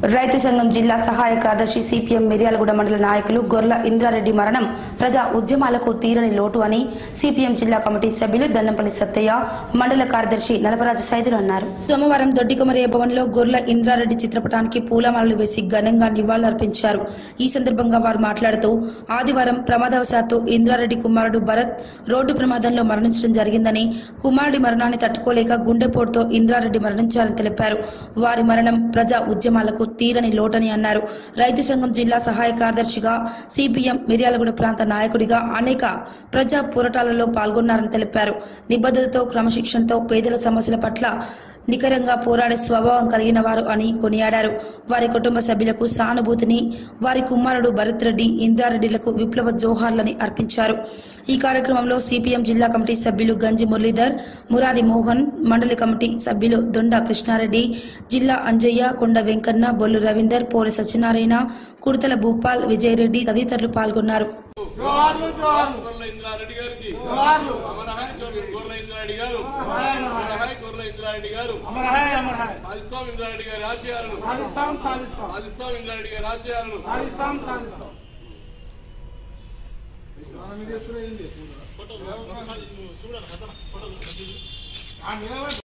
రైతు సంఘం జిల్లా సహాయ కార్యదర్శి సిపిఎం మిర్యాలగూడ మండల నాయకులు గొర్ల ఇంద్రారెడ్డి మరణం ప్రజా ఉద్యమాలకు తీరని లోటు అని సిపిఎం జిల్లా కమిటీ సభ్యులు దండంపల్లి సత్తయ్య మండల కార్యదర్శి నలపరాజు సైదులు అన్నారు సోమవారం దొడ్డికొమరయ్య భవన్లో గొర్ల ఇంద్రారెడ్డి చిత్రపటానికి పూలమాలలు వేసి ఘనంగా నివాళులర్పించారు ఈ సందర్భంగా వారు మాట్లాడుతూ ఆదివారం ప్రమాదవశాత్తు ఇంద్రారెడ్డి కుమారుడు భరత్ రోడ్డు ప్రమాదంలో మరణించడం జరిగిందని కుమారుడి మరణాన్ని తట్టుకోలేక గుండెపోటుతో ఇంద్రారెడ్డి మరణించారని తెలిపారు వారి మరణం ప్రజా ఉద్యమాలకు తీరని లోటని అన్నారు రైతు సంఘం జిల్లా సహాయ కార్యదర్శిగా సిపిఎం మిర్యాలగూడ ప్రాంత నాయకుడిగా అనేక ప్రజా పోరాటాలలో పాల్గొన్నారని తెలిపారు నిబద్ధతతో క్రమశిక్షణతో పేదల సమస్యల పట్ల నికరంగా పోరాడే స్వభావం కలిగిన వారు అని కొనియాడారు వారి కుటుంబ సభ్యులకు సానుభూతిని వారి కుమారుడు భరత్ రెడ్డి ఇంద్రారెడ్డిలకు విప్లవ జోహార్లని అర్పించారు ఈ కార్యక్రమంలో సిపిఎం జిల్లా కమిటీ సభ్యులు గంజి మురళీధర్ మురారి మోహన్ మండలి కమిటీ సభ్యులు దొండ కృష్ణారెడ్డి జిల్లా అంజయ్య కొండ వెంకన్న బొల్లు రవీందర్ పోలి సత్యనారాయణ కుడతల భూపాల్ విజయరెడ్డి తదితరులు పాల్గొన్నారు జోహార్లు జోహార్లు గొర్రెల ఇంద్రారెడ్డి గారికి జోహార్లు అమరహాయ్ గొర్రె- గొర్రెల ఇంద్రారెడ్డి గారు అమరహాయ్ గొర్రెల ఇంద్రారెడ్డి గారు అమర్ హాయ్ అమర్ హాయ్ సాధిస్తాం ఇంద్రారెడ్డి గారి ఆశయాలను సాధిస్తాం సాధిస్తాం సాధిస్తాం ఇంద్రారెడ్డి గారి ఆశయాలను సాధిస్తాం సాధిస్తాం మనం ఇది చేస్తున్నది ఏంది? ఆ నిలబడి